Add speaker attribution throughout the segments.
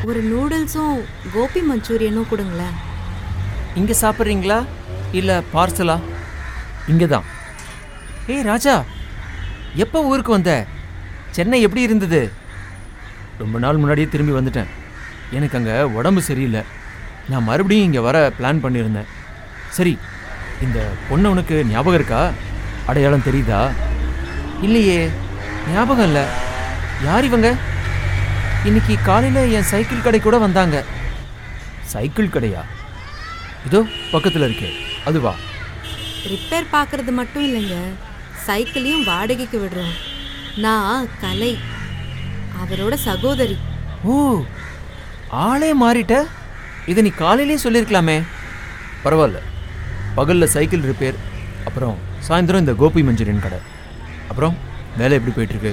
Speaker 1: ஒரு நூடுல்ஸும் கோபி மஞ்சூரியனும் கொடுங்களேன்
Speaker 2: இங்க சாப்பிட்றீங்களா இல்ல பார்சலா இங்க தான் ஏய் ராஜா எப்போ ஊருக்கு வந்த சென்னை எப்படி இருந்தது ரொம்ப நாள் முன்னாடியே திரும்பி வந்துட்டேன் எனக்கு அங்கே உடம்பு சரியில்லை நான் மறுபடியும் இங்கே வர பிளான் பண்ணியிருந்தேன் சரி இந்த பொண்ணு உனக்கு ஞாபகம் இருக்கா அடையாளம் தெரியுதா இல்லையே ஞாபகம் இல்லை யார் இவங்க இன்னைக்கு காலையில் என் சைக்கிள் கடை கூட வந்தாங்க சைக்கிள் கடையா இதோ பக்கத்தில் இருக்கே அதுவா
Speaker 1: ரிப்பேர் பார்க்கறது மட்டும் இல்லைங்க சைக்கிளையும் வாடகைக்கு விடுறோம் நான் கலை அவரோட சகோதரி
Speaker 2: ஓ ஆளே மாறிட்ட இதை நீ காலையிலே சொல்லியிருக்கலாமே பரவாயில்ல பகலில் சைக்கிள் ரிப்பேர் அப்புறம் சாயந்தரம் இந்த கோபி மஞ்சூரியன் கடை அப்புறம் வேலை எப்படி போயிட்டுருக்கு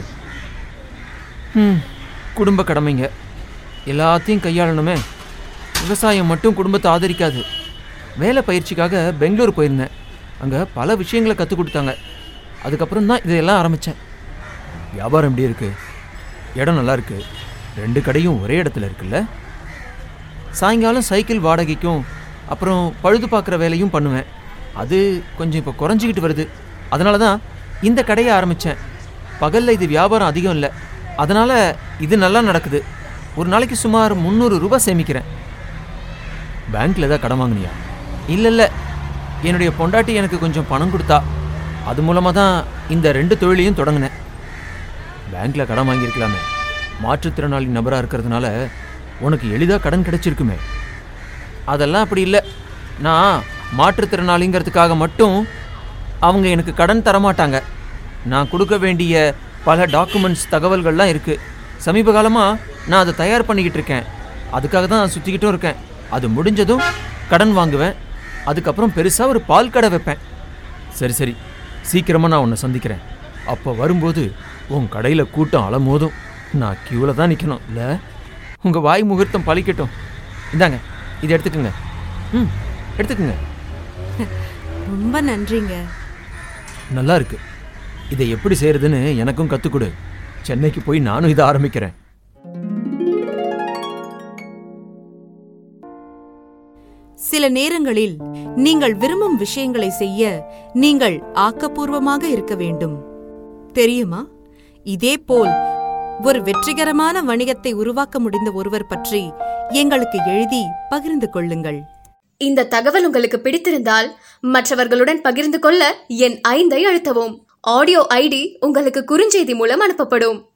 Speaker 2: ம் குடும்ப கடமைங்க எல்லாத்தையும் கையாளணுமே விவசாயம் மட்டும் குடும்பத்தை ஆதரிக்காது வேலை பயிற்சிக்காக பெங்களூர் போயிருந்தேன் அங்கே பல விஷயங்களை கற்றுக் கொடுத்தாங்க அதுக்கப்புறம் தான் இதையெல்லாம் ஆரம்பித்தேன் வியாபாரம் எப்படி இருக்கு இடம் நல்லா இருக்கு ரெண்டு கடையும் ஒரே இடத்துல இருக்குல்ல சாயங்காலம் சைக்கிள் வாடகைக்கும் அப்புறம் பழுது பார்க்குற வேலையும் பண்ணுவேன் அது கொஞ்சம் இப்போ குறைஞ்சிக்கிட்டு வருது அதனால தான் இந்த கடையை ஆரம்பித்தேன் பகலில் இது வியாபாரம் அதிகம் இல்லை அதனால் இது நல்லா நடக்குது ஒரு நாளைக்கு சுமார் முந்நூறு ரூபாய் சேமிக்கிறேன் பேங்க்கில் ஏதாவது கடன் வாங்குனியா இல்லை இல்லை என்னுடைய பொண்டாட்டி எனக்கு கொஞ்சம் பணம் கொடுத்தா அது மூலமாக தான் இந்த ரெண்டு தொழிலையும் தொடங்கினேன் பேங்க்ல கடன் வாங்கியிருக்கலாமே மாற்றுத்திறனாளி நபராக இருக்கிறதுனால உனக்கு எளிதாக கடன் கிடைச்சிருக்குமே அதெல்லாம் அப்படி இல்லை நான் மாற்றுத்திறனாளிங்கிறதுக்காக மட்டும் அவங்க எனக்கு கடன் தரமாட்டாங்க நான் கொடுக்க வேண்டிய பல டாக்குமெண்ட்ஸ் தகவல்கள்லாம் இருக்குது சமீப காலமாக நான் அதை தயார் பண்ணிக்கிட்டு இருக்கேன் அதுக்காக தான் நான் சுற்றிக்கிட்டும் இருக்கேன் அது முடிஞ்சதும் கடன் வாங்குவேன் அதுக்கப்புறம் பெருசாக ஒரு பால் கடை வைப்பேன் சரி சரி சீக்கிரமாக நான் உன்னை சந்திக்கிறேன் அப்போ வரும்போது உன் கடையில் கூட்டம் அலமோதும் நான் கியூவில் தான் நிற்கணும் இல்லை உங்கள் வாய் முகூர்த்தம் பழிக்கட்டும் இந்தாங்க இதை எடுத்துக்கோங்க ம் எடுத்துக்கோங்க
Speaker 1: ரொம்ப நன்றிங்க
Speaker 2: நல்லா இருக்கு இதை எப்படி செய்யறதுன்னு எனக்கும் கற்றுக் கொடு சென்னைக்கு போய் நானும் இதை ஆரம்பிக்கிறேன்
Speaker 1: சில நேரங்களில் நீங்கள் விரும்பும் விஷயங்களை செய்ய நீங்கள் ஆக்கப்பூர்வமாக இருக்க வேண்டும் தெரியுமா இதேபோல் ஒரு வெற்றிகரமான வணிகத்தை உருவாக்க முடிந்த ஒருவர் பற்றி எங்களுக்கு எழுதி பகிர்ந்து கொள்ளுங்கள்
Speaker 3: இந்த தகவல் உங்களுக்கு பிடித்திருந்தால் மற்றவர்களுடன் பகிர்ந்து கொள்ள என் ஐந்தை அழுத்தவும் ஆடியோ ஐடி உங்களுக்கு குறுஞ்செய்தி மூலம் அனுப்பப்படும்